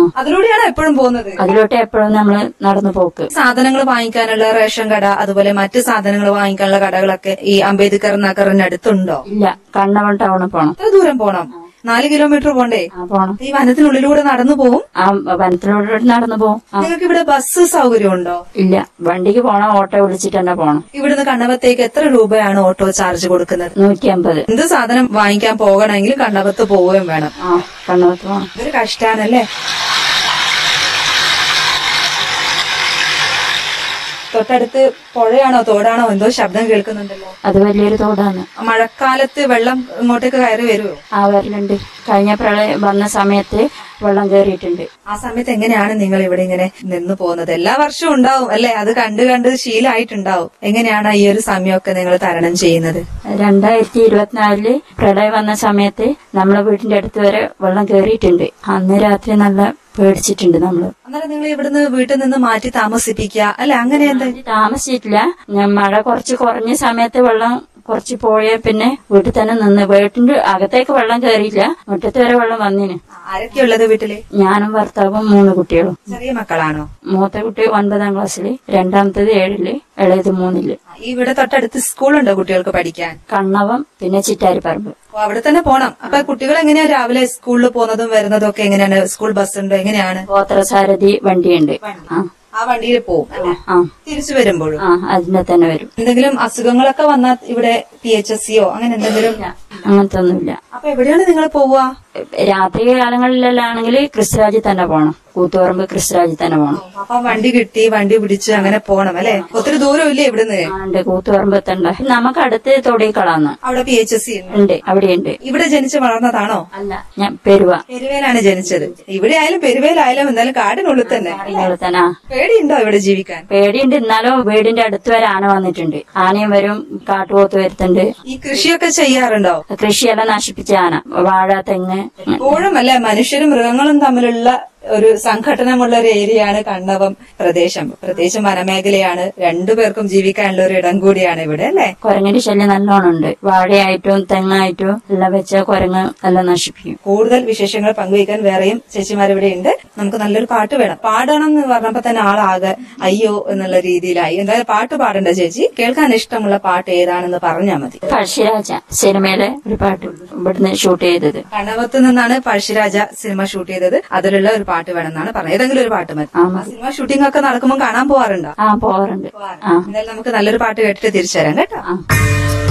അതിലൂടെയാണ് എപ്പോഴും പോകുന്നത് അതിലോട്ട് എപ്പോഴും നമ്മള് നടന്നു പോക്ക് സാധനങ്ങൾ വാങ്ങിക്കാനുള്ള റേഷൻ കട അതുപോലെ മറ്റ് സാധനങ്ങൾ വാങ്ങിക്കാനുള്ള കടകളൊക്കെ ഈ അംബേദ്കർ നഗറിന് അടുത്തുണ്ടോ ഇല്ല കണ്ണവൻ ടൗണിൽ പോണം എത്ര ദൂരം പോണം നാല് കിലോമീറ്റർ പോണ്ടേ ആ പോണം ഈ വനത്തിനുള്ളിലൂടെ നടന്നു പോകും ആ വനത്തിലൂടെ നടന്നു പോവും ആ നിങ്ങൾക്ക് ഇവിടെ ബസ് സൗകര്യം ഉണ്ടോ ഇല്ല വണ്ടിക്ക് പോണം ഓട്ടോ വിളിച്ചിട്ട് തന്നെ പോണം ഇവിടുന്ന് കണ്ണവത്തേക്ക് എത്ര രൂപയാണ് ഓട്ടോ ചാർജ് കൊടുക്കുന്നത് നൂറ്റി അമ്പത് എന്ത് സാധനം വാങ്ങിക്കാൻ പോകണമെങ്കിൽ കണ്ണവത്ത് പോവുകയും വേണം ആ കണ്ണവത്ത് പോണം ഇതൊരു കഷ്ടാണല്ലേ തൊട്ടടുത്ത് പുഴയാണോ തോടാണോ എന്തോ ശബ്ദം കേൾക്കുന്നുണ്ടല്ലോ അത് വലിയൊരു തോടാണ് മഴക്കാലത്ത് വെള്ളം ഇങ്ങോട്ടേക്ക് കയറി വരുമോ ആ വരലുണ്ട് കഴിഞ്ഞ പ്രളയം വന്ന സമയത്ത് വെള്ളം കയറിയിട്ടുണ്ട് ആ സമയത്ത് എങ്ങനെയാണ് നിങ്ങൾ ഇവിടെ ഇങ്ങനെ നിന്ന് പോകുന്നത് എല്ലാ വർഷവും ഉണ്ടാവും അല്ലെ അത് കണ്ട് കണ്ട് ശീലമായിട്ടുണ്ടാവും എങ്ങനെയാണ് ഈ ഒരു സമയമൊക്കെ നിങ്ങൾ തരണം ചെയ്യുന്നത് രണ്ടായിരത്തി ഇരുപത്തിനാലില് പ്രളയം വന്ന സമയത്ത് നമ്മളെ വീടിന്റെ അടുത്ത് വരെ വെള്ളം കയറിയിട്ടുണ്ട് അന്ന് രാത്രി നല്ല പേടിച്ചിട്ടുണ്ട് നമ്മള് അന്നേരം നിങ്ങൾ ഇവിടുന്ന് വീട്ടിൽ നിന്ന് മാറ്റി താമസിപ്പിക്കുക അല്ലെ അങ്ങനെ എന്താ താമസിച്ചിട്ടില്ല ഞാൻ മഴ കുറച്ച് കുറഞ്ഞ സമയത്ത് വെള്ളം കുറച്ച് പോയ പിന്നെ വീട്ടിൽ തന്നെ നിന്ന് വീട്ടിന്റെ അകത്തേക്ക് വെള്ളം കയറിയില്ല മുറ്റത്ത് വരെ വെള്ളം വന്നിന് ആരൊക്കെയുള്ളത് വീട്ടില് ഞാനും ഭർത്താവും മൂന്ന് കുട്ടികളും ചെറിയ മക്കളാണോ മൂത്ത കുട്ടി ഒൻപതാം ക്ലാസ്സില് രണ്ടാമത്തത് ഏഴില് ഇളയത് മൂന്നില് ഈ ഇവിടെ തൊട്ടടുത്ത് സ്കൂളുണ്ടോ കുട്ടികൾക്ക് പഠിക്കാൻ കണ്ണവം പിന്നെ ചിറ്റാരിപ്പറമ്പ് അപ്പൊ അവിടെ തന്നെ പോണം അപ്പൊ കുട്ടികൾ എങ്ങനെയാ രാവിലെ സ്കൂളിൽ പോകുന്നതും വരുന്നതും ഒക്കെ എങ്ങനെയാണ് സ്കൂൾ ബസ് ഉണ്ടോ എങ്ങനെയാണ് ഗോത്രസാരഥി വണ്ടിയുണ്ട് ആ ആ വണ്ടിയിൽ പോകും അല്ലെ ആ തിരിച്ചു വരുമ്പോഴും ആ അതിന്റെ തന്നെ വരും എന്തെങ്കിലും അസുഖങ്ങളൊക്കെ വന്നാൽ ഇവിടെ പി എച്ച് എസ് സിയോ അങ്ങനെ എന്തെങ്കിലും അങ്ങനത്തെ ഒന്നുമില്ല അപ്പൊ എവിടെയാണ് നിങ്ങൾ പോവുക രാത്രി കാലങ്ങളിലാണെങ്കിൽ ക്രിസ്തുരാജിൽ തന്നെ പോണം കൂത്തുപറമ്പ് ക്രിസ്തുരാജിൽ തന്നെ പോണം അപ്പൊ വണ്ടി കിട്ടി വണ്ടി പിടിച്ച് അങ്ങനെ പോണം അല്ലെ ഒത്തിരി ദൂരം ഇല്ലേ ഇവിടുന്ന് ആണ്ട് കൂത്തുപറമ്പ് എത്തണ്ട നമുക്ക് അടുത്ത് തൊടിക്കളാന്ന് അവിടെ പി എച്ച് എസ് സി ഉണ്ട് അവിടെയുണ്ട് ഇവിടെ ജനിച്ച് വളർന്നതാണോ അല്ല ഞാൻ പെരുവ പെരുവേലാണ് ജനിച്ചത് ഇവിടെ ആയാലും പെരുവേലായാലും എന്തായാലും കാടിനുള്ളിൽ തന്നെ ഇവിടെ തന്നെ ആ. പേടിയുണ്ടോ ഇവിടെ ജീവിക്കാൻ പേടിയുണ്ട് എന്നാലും വീടിന്റെ അടുത്ത് വരെ ആന വന്നിട്ടുണ്ട് ആനയും വരും കാട്ടുപോത്ത് വരുത്തുണ്ട് ഈ കൃഷിയൊക്കെ ചെയ്യാറുണ്ടോ കൃഷിയെല്ലാം നശിപ്പിച്ച ആന വാഴ തെങ്ങ് എപ്പോഴും അല്ലെ മനുഷ്യരും മൃഗങ്ങളും തമ്മിലുള്ള ഒരു സംഘടനമുള്ള ഒരു ഏരിയയാണ് കണ്ണവം പ്രദേശം പ്രത്യേകിച്ച് വനമേഖലയാണ് രണ്ടുപേർക്കും ജീവിക്കാനുള്ള ഒരു ഇടം കൂടിയാണ് ഇവിടെ അല്ലെ കുരങ്ങിന്റെ ശല്യം നല്ലോണം ഉണ്ട് വാഴയായിട്ടും തെങ്ങായിട്ടും എല്ലാം വെച്ച കുരങ്ങ് എല്ലാം നശിപ്പിക്കും കൂടുതൽ വിശേഷങ്ങൾ പങ്കുവയ്ക്കാൻ വേറെയും ചേച്ചിമാർ ഇവിടെ ഉണ്ട് നമുക്ക് നല്ലൊരു പാട്ട് വേണം പാടണം എന്ന് പറഞ്ഞപ്പോ തന്നെ ആളാകെ അയ്യോ എന്നുള്ള രീതിയിലായി എന്തായാലും പാട്ട് പാടണ്ട ചേച്ചി കേൾക്കാൻ ഇഷ്ടമുള്ള പാട്ട് ഏതാണെന്ന് പറഞ്ഞാൽ മതി പഴശ്ശിരാജ സിനിമയിലെ ഒരു പാട്ട് ഇവിടുന്ന് ഷൂട്ട് ചെയ്തത് കണ്ണവത്ത് നിന്നാണ് പഴശ്ശിരാജ സിനിമ ഷൂട്ട് ചെയ്തത് അതിലുള്ള ഒരു പാട്ട് വേണമെന്നാണ് പറഞ്ഞത് ഏതെങ്കിലും ഒരു പാട്ട് മതി ആ ആ സിനിമ ഷൂട്ടിംഗ് ഒക്കെ നടക്കുമ്പോൾ കാണാൻ പോവാറുണ്ടോ ആ പോവാറുണ്ട് ആ എന്തായാലും നമുക്ക് നല്ലൊരു പാട്ട് കേട്ടിട്ട് തിരിച്ചു തരാം കേട്ടോ ആ